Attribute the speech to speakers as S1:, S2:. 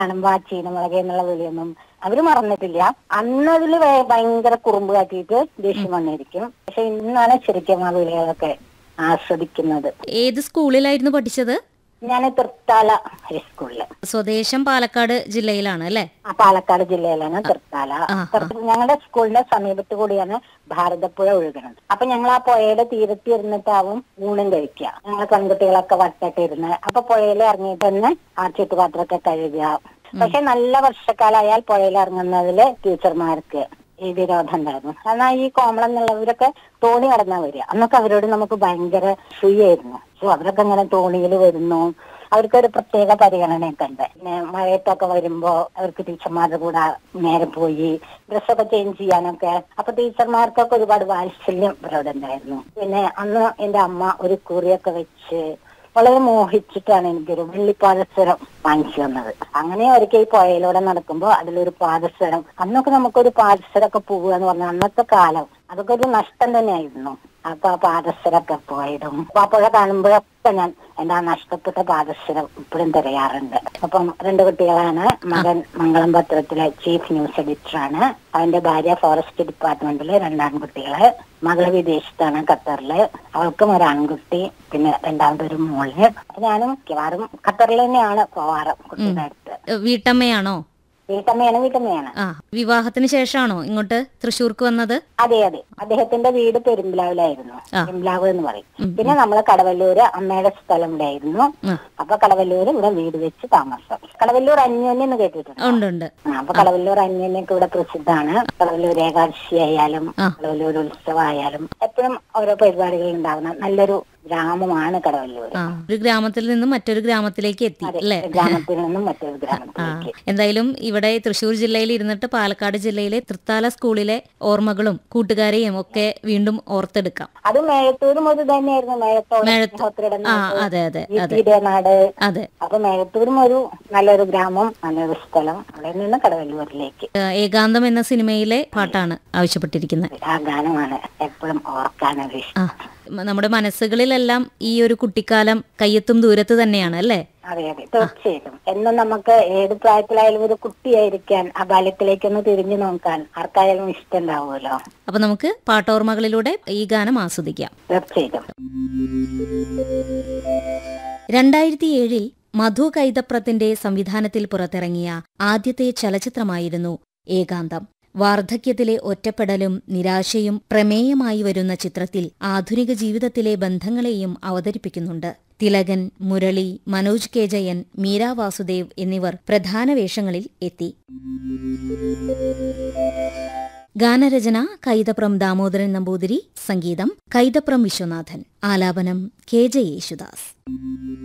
S1: കാണുമ്പോ ചീനമുളക് എന്നുള്ള വിളിയൊന്നും അവര് മറന്നിട്ടില്ല അന്ന് അതില് ഭയ- ഭയങ്കര കുറുമ്പ് കാട്ടിയിട്ട് ദേഷ്യം വന്നിരിക്കും പക്ഷെ ഇന്നാണ് ശരിക്കും ആ വിളികളൊക്കെ ആസ്വദിക്കുന്നത്
S2: ഏത് സ്കൂളിലായിരുന്നു പഠിച്ചത്
S1: ഞാൻ തൃത്താല ഹൈസ്കൂളില്
S2: സ്വദേശം പാലക്കാട് ജില്ലയിലാണ് അല്ലേ
S1: ആ പാലക്കാട് ജില്ലയിലാണ് തൃത്താല
S2: ആ,
S1: തൃ- ഞങ്ങളുടെ സ്കൂളിന്റെ സമീപത്ത് കൂടിയാണ് ഭാരതപ്പുഴ ഒഴുകുന്നത് അപ്പൊ ഞങ്ങൾ ആ പുഴയുടെ തീരത്ത് ഇരുന്നിട്ടാവും ഊണും കഴിക്കുക ഞങ്ങൾ പെൺകുട്ടികളൊക്കെ വട്ടട്ട് ഇരുന്ന് അപ്പൊ പുഴയിൽ ഇറങ്ങിയിട്ട് തന്നെ ആ ചുറ്റുപാത്രമൊക്കെ കഴുകുക പക്ഷെ നല്ല വർഷക്കാലായാൽ പുഴയിൽ ഇറങ്ങുന്നതില് ടീച്ചർമാർക്ക് ഈ വിരോധം ഉണ്ടായിരുന്നു കാരണം ഈ കോമളം എന്നുള്ളവരൊക്കെ തോണി കടന്നാ വരിക അന്നൊക്കെ അവരോട് നമുക്ക് ഭയങ്കര ഫ്രീയായിരുന്നു സോ അവരൊക്കെ ഇങ്ങനെ തോണിയിൽ വരുന്നു അവർക്കൊരു പ്രത്യേക പരിഗണനയൊക്കെ ഉണ്ട് പിന്നെ മഴയത്തൊക്കെ വരുമ്പോ അവർക്ക് ടീച്ചർമാരുടെ കൂടെ നേരെ പോയി ഡ്രസ്സൊക്കെ ചേഞ്ച് ചെയ്യാനൊക്കെ അപ്പൊ ടീച്ചർമാർക്കൊക്കെ ഒരുപാട് വാത്സല്യം ഇവരോട് ഉണ്ടായിരുന്നു പിന്നെ അന്ന് എന്റെ അമ്മ ഒരു കുറിയൊക്കെ വെച്ച് വളരെ മോഹിച്ചിട്ടാണ് എനിക്കൊരു വെള്ളി പാദസരം വാങ്ങിച്ചു തന്നത് അങ്ങനെ ഒരിക്കൽ ഈ പുഴയിലൂടെ നടക്കുമ്പോ അതിലൊരു പാദസരം അന്നൊക്കെ നമുക്കൊരു പാദസരമൊക്കെ പോവുക എന്ന് പറഞ്ഞാൽ അന്നത്തെ കാലം അതൊക്കെ ഒരു നഷ്ടം തന്നെയായിരുന്നു അപ്പൊ ആ പാദസരമൊക്കെ പോയിടും അപ്പൊ ആ പുഴ കാണുമ്പോഴൊക്കെ ഞാൻ എന്റെ ആ നഷ്ടപ്പെട്ട പാദസരം ഇപ്പോഴും തിരയാറുണ്ട് അപ്പം രണ്ട് കുട്ടികളാണ് മകൻ മംഗളം പത്രത്തിലെ ചീഫ് ന്യൂസ് എഡിറ്ററാണ് അവന്റെ ഭാര്യ ഫോറസ്റ്റ് ഡിപ്പാർട്ട്മെന്റില് രണ്ടാൺകുട്ടികള് മകള് വിദേശത്താണ് ഖത്തറില് അവൾക്കും ഒരു ആൺകുട്ടി പിന്നെ രണ്ടാമത്തെ ഒരു മോള് ഞാനും മിക്കവാറും ഖത്തറിൽ തന്നെയാണ് പോവാറ് കുട്ടിയുടെ അടുത്ത്
S2: ഏ, വീട്ടമ്മയാണോ
S1: വീട്ടമ്മയാണ് വീട്ടമ്മയാണ്
S2: ആ വിവാഹത്തിന് ശേഷമാണോ ഇങ്ങോട്ട് തൃശ്ശൂർക്ക് വന്നത്
S1: അതെ അതെ അദ്ദേഹത്തിന്റെ വീട് പെരുമ്പിലാവിലായിരുന്നു
S2: ആ.
S1: പെരുമ്പിലാവ് എന്ന് പറയും പിന്നെ നമ്മള് കടവല്ലൂര് അമ്മയുടെ സ്ഥലം ഇവിടെ ആയിരുന്നു
S2: ആ.
S1: അപ്പൊ കടവല്ലൂര് ഇവിടെ വീട് വെച്ച് താമസം കടവല്ലൂർ അന്യോന്യം എന്ന് കേട്ടിട്ടുണ്ട്
S2: ഉണ്ട് ഉണ്ട്
S1: ആ, അപ്പൊ കടവല്ലൂർ അന്യോന്യൊക്കെ ഇവിടെ പ്രസിദ്ധമാണ് കടവല്ലൂർ ഏകാദശി ആയാലും
S2: ആ.
S1: കടവല്ലൂർ ഉത്സവമായാലും എപ്പോഴും ഓരോ പരിപാടികൾ ഉണ്ടാകുന്ന നല്ലൊരു ഗ്രാമമാണ് കടവല്ലൂർ
S2: ആ ഒരു ഗ്രാമത്തിൽ നിന്നും മറ്റൊരു ഗ്രാമത്തിലേക്ക് എത്തി
S1: അതെ
S2: അല്ലേ
S1: ഗ്രാമത്തിൽ നിന്നും മറ്റൊരു
S2: ആ
S1: ഗ്രാമത്തിലേക്ക്
S2: എന്തായാലും ഇവിടെ തൃശ്ശൂർ ജില്ലയിൽ ഇരുന്നിട്ട് പാലക്കാട് ജില്ലയിലെ തൃത്താല സ്കൂളിലെ ഓർമ്മകളും കൂട്ടുകാരെയും ഒക്കെ വീണ്ടും ഓർത്തെടുക്കാം
S1: അത് മേഴത്തൂരും ഒരു തന്നെയായിരുന്നു മേഴത്തോളം
S2: മേഴത്ത്-
S1: സ്നേഹോത്തരയുടെ
S2: ആ
S1: നാട്,
S2: അതെ അതെ അതെ
S1: ഈട്ടിയുടെ നാട്
S2: അതെ
S1: അപ്പൊ മേഴത്തൂരും ഒരു നല്ലൊരു ഗ്രാമം നല്ലൊരു സ്ഥലം അവിടെ നിന്ന് കടവല്ലൂരിലേക്ക്
S2: ഏ, ഏകാന്തം എന്ന സിനിമയിലെ പാട്ടാണ് ആവശ്യപ്പെട്ടിരിക്കുന്നത്
S1: ആ ഗാനമാണ് എപ്പോഴും ഓർക്കാനൊരു ഇഷ്ടം
S2: ആ മ- നമ്മുടെ മനസ്സുകളിലെല്ലാം ഈ ഒരു കുട്ടിക്കാലം കയ്യെത്തും ദൂരത്ത് തന്നെയാണ് അല്ലേ
S1: അതെ അതെ തീർച്ചയായിട്ടും എന്നും നമുക്ക് ഏത് പ്രായത്തിലായാലും ഒരു കുട്ടിയായിരിക്കാൻ ആ ബാല്യത്തിലേക്കൊന്ന് തിരിഞ്ഞു നോക്കാൻ ആർക്കായാലും ഇഷ്ടം ഉണ്ടാവുമല്ലോ
S2: അപ്പൊ നമുക്ക് പാട്ടോർമ്മകളിലൂടെ ഈ ഗാനം ആസ്വദിക്കാം
S1: തീർച്ചയായിട്ടും
S2: രണ്ടായിരത്തി ഏഴിൽ മധു കൈതപ്രത്തിന്റെ സംവിധാനത്തിൽ പുറത്തിറങ്ങിയ ആദ്യത്തെ ചലച്ചിത്രമായിരുന്നു ഏകാന്തം വാർദ്ധക്യത്തിലെ ഒറ്റപ്പെടലും നിരാശയും പ്രമേയമായി വരുന്ന ചിത്രത്തിൽ ആധുനിക ജീവിതത്തിലെ ബന്ധങ്ങളെയും അവതരിപ്പിക്കുന്നുണ്ട് തിലകൻ മുരളി മനോജ് കെ ജയൻ മീര വാസുദേവ് എന്നിവർ പ്രധാന വേഷങ്ങളിൽ എത്തി ഗാനരചന കൈതപ്രം ദാമോദരൻ നമ്പൂതിരി സംഗീതം കൈതപ്രം വിശ്വനാഥൻ ആലാപനം കെ ജെ യേശുദാസ്